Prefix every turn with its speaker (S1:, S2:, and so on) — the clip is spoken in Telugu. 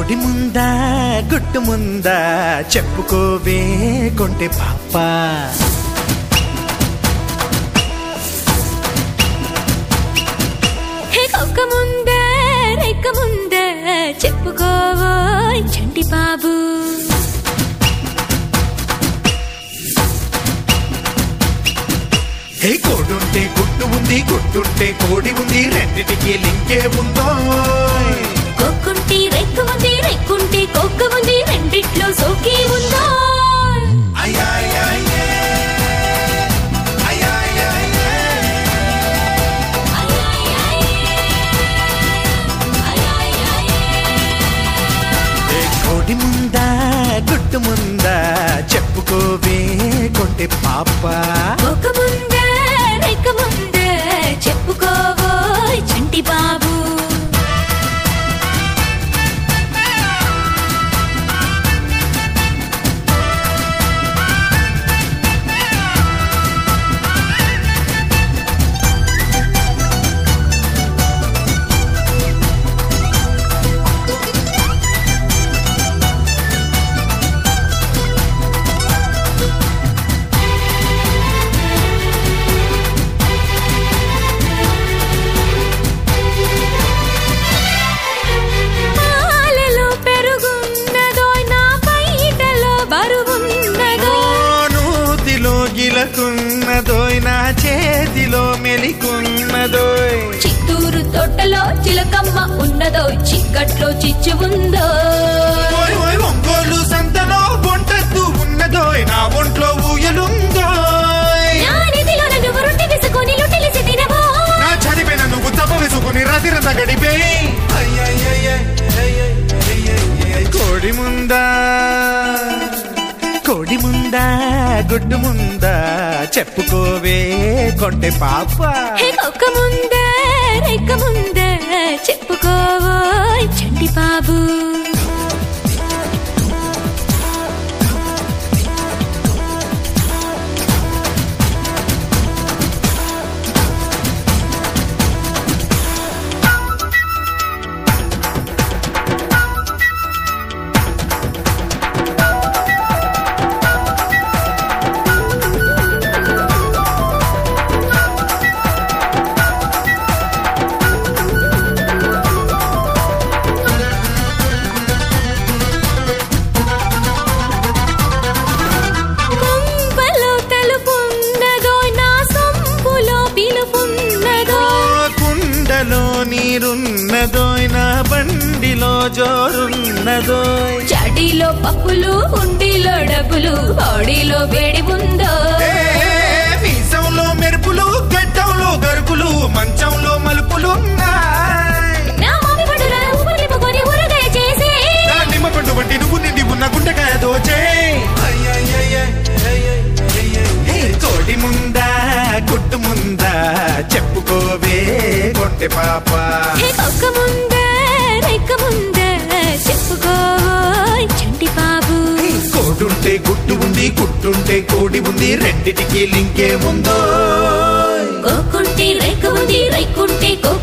S1: కోడి ముందా గుట్టు ముందా చెప్పుకోవే కొంటే పాప
S2: హే కొక్క ముందే రెక్క ముందే చెప్పుకోవోయ్ చంటి బాబు
S1: హే కోడుంటే గుట్టు ఉంది గుట్టుంటే కోడి ఉంది రెండిటికి లింకే ఉందో
S2: కొక్కుంటి రెక్క ఉంది రెక్కుంటి కొక్క ఉంది రెండిట్లో సోకి ఉందో
S1: హే కోడి ముందా గుట్టు ముందా చెప్పుకోవే కొంటే పాప
S2: కొక్క ముందే రెక్క ముందే చెప్పుకోవోయ్ చంటి బాబు పాలలో పెరుగున్నదోయ్ నా బయటలో బరువున్నదో
S1: నూతిలో గిలకున్నదోయ్ నా చేతిలో మెలికున్నదోయ్
S2: చిత్తూరు తోటలో చిలకమ్మ ఉన్నదో చిక్కట్లో చిచ్చు ఉందో
S1: ఓయ్ ఓయ్ ఒంగోలు సంతలో బొంటద్దు ఉన్నదోయ్ నా ఒంట్లో ఊయలుందోయ్
S2: నానిదిలో నన్ను రొట్టె వేసుకొని లొట్టెలిసి తినవో
S1: నా చదివిన నువ్వు తప్ప వేసుకుని రాతిరంతా గడిపే కోడి ముందా కోడి ముందా గుడ్డు ముందా చెప్పుకోవే కొంటే పాప
S2: హే కొక్క ముందే రెక్క ముందే చెప్పుకోవోయ్ చంటి బాబు కొంపలో తెలుపున్నదో నా సొంపులో పిలుపున్నదో
S1: కుండలో నీరున్నదోయ్ నా బండిలో జోరున్నదోయ్
S2: చడిలో పప్పులు ఉండిలో డబ్బులు బాడీలో వేడి ఉందో
S1: ఏ, మీసంలో మెరుపులు గడ్డంలో గరుకులు మంచంలో మలుపులున్నాయ్
S2: నా మామి పడుల ఊపిరి నింపుకొని ఊరగాయ చేసి
S1: నా నిమ్మ పండు వంటి నువ్వు నిండి ఉన్న గుండెకాయ దోచే హే, కోడి ముందా గుడ్డు ముందా చెప్పుకోవే కొంటె పాప
S2: హే కొక్క ముందే రెక్క ముందే చెప్పుకోవోయ్ చంటి బాబు
S1: హే, కోడుంటే గుడ్డు ఉంది గుడ్డుంటే కోడి ఉంది రెండిటికి లింకే ఉందో
S2: కొక్కుంటే రెక్క ఉంది రెక్కుంటే కొక్క